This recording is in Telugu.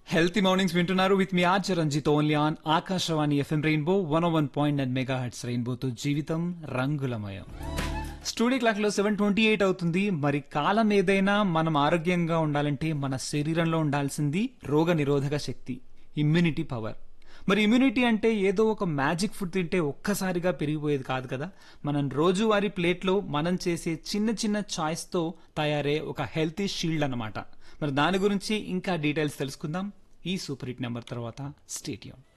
హెల్తీ మార్నింగ్స్ వింటున్నారు విత్ మీ Archa Ranjith only on Akashvani FM rainbow one one point nine megahertz రెయిన్బోతో జీవితం రంగులమయం స్టూడియో క్లాక్ లో సెవెన్ ట్వంటీ ఎయిట్ అవుతుంది మరి కాలం ఏదైనా మనం ఆరోగ్యంగా ఉండాలంటే మన శరీరంలో ఉండాల్సింది రోగ నిరోధక శక్తి ఇమ్యూనిటీ పవర్ మరి ఇమ్యూనిటీ అంటే ఏదో ఒక మ్యాజిక్ ఫుడ్ తింటే ఒక్కసారిగా పెరిగిపోయేది కాదు కదా మనం రోజువారీ ప్లేట్లో మనం చేసే చిన్న చిన్న చాయిస్తో తయారే ఒక హెల్తీ షీల్డ్ అన్నమాట మరి దాని గురించి ఇంకా డీటెయిల్స్ తెలుసుకుందాం ఈ సూపర్ హిట్ నెంబర్ తర్వాత స్టేడియం